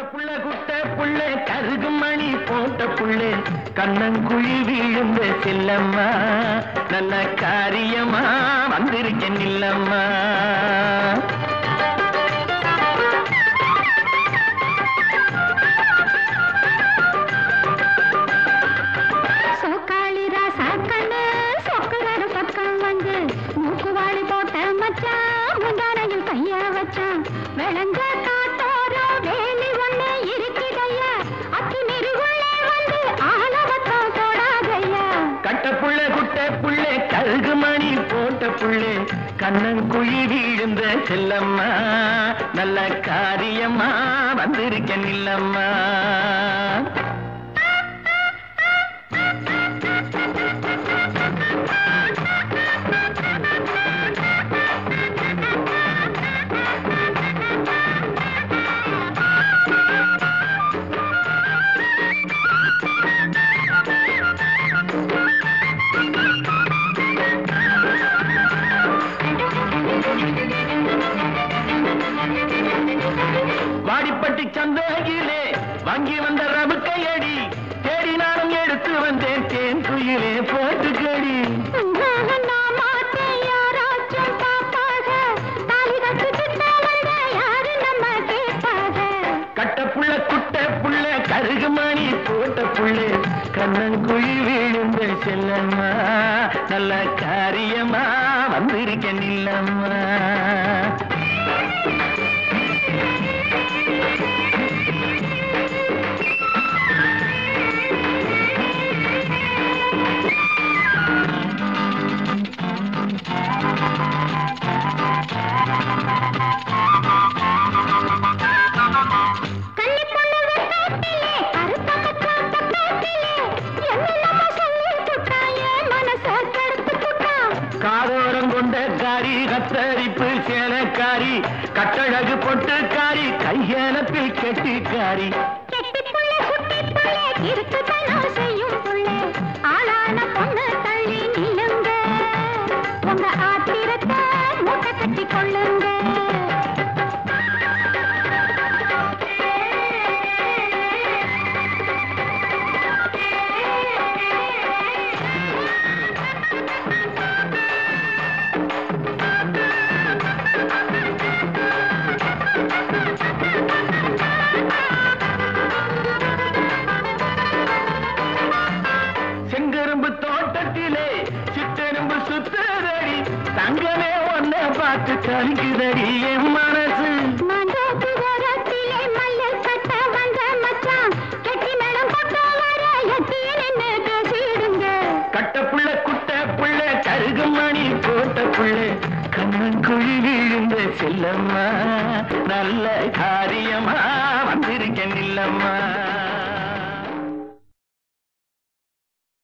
புள்ள குட்ட புள்ள கருகு மணி போட்ட புள்ள கண்ணங்குழி விழுந்த செல்லம்மா நல்ல காரியமா வந்திருக்கேன் இல்லம்மா சோக்காளி ராசா கண்ணு சொக்கராரு பக்கம் வந்து மூக்குவாளி போட்ட மச்சான் முந்தானையில் கைய வச்சான் விளைஞ்ச காட்டோரோ வேலி ஒண்ணு இருக்குதையா அத்தி நெருகுள்ளே வந்து ஆலவத்தம் போடாதையா கட்ட புள்ள குட்ட புள்ள கருகு மணி போட்ட புள்ள கண்ணங்குழி விழுந்த செல்லம்மா நல்ல காரியமா வந்திருக்கேன் இல்லம்மா வாடிப்பட்டி சந்தையிலே வாங்கி வந்த ரவுக்கையடி தேடினாலும் எடுத்து வந்தேன் தேன் குயிலே போட்டுக்கடி உன்னால நான் மாட்டேன் யாராச்சும் பாப்பாக தாலி கட்டுக்கிட்ட வந்த யாரு நம்ம கேட்பாக கட்ட புள்ள குட்ட புள்ள கருகு மணி போட்ட புள்ள கண்ணங்குழி விழுந்த செல்லம்மா நல்ல காரியமா வந்திருக்கேன் இல்லம்மா கன்னி பொண்ணு வெட்டாட்டிலே, கருத்த மச்சான் தட்டாட்டிலே, என்னென்னமோ சொல்லி புட்டான், என் மனச கெடுத்து புட்டான். காதோரம் கொண்ட காரி கத்தரிப்பு சேலக்காரி கட்டழகு பொட்டுக்காரி கையெனப்பில் கெட்டிக்காரி கெட்டிப் புள்ள, குட்டிப் புள்ள, கிறுக்குத்தனம் செய்யும் புள்ள, ஆளான பொண்ணு தள்ளி நில்லுங்க. உங்க ஆத்திரத்தை மூட்டை கட்டிக் கொள்ளுங்க செங்கரும்பு தோட்டத்திலே சிற்றெரும்பு சுத்துதடி தங்கமே ஒன்ன பார்த்து கலிக்குதடி என் மனசு மண்டோக்கு ஓரத்திலே மல்லல் கட்ட வந்த மச்சான், கெட்டி மேளம் கொண்டு வர எட்டி நின்னு பேசிடுங்க. கட்ட புள்ள குட்ட புள்ள கருகு மணி போட்ட புள்ள கண்ணங்குழி விழுந்த செல்லம்மா நல்ல காரியமா வந்திருக்கேன் இல்லம்மா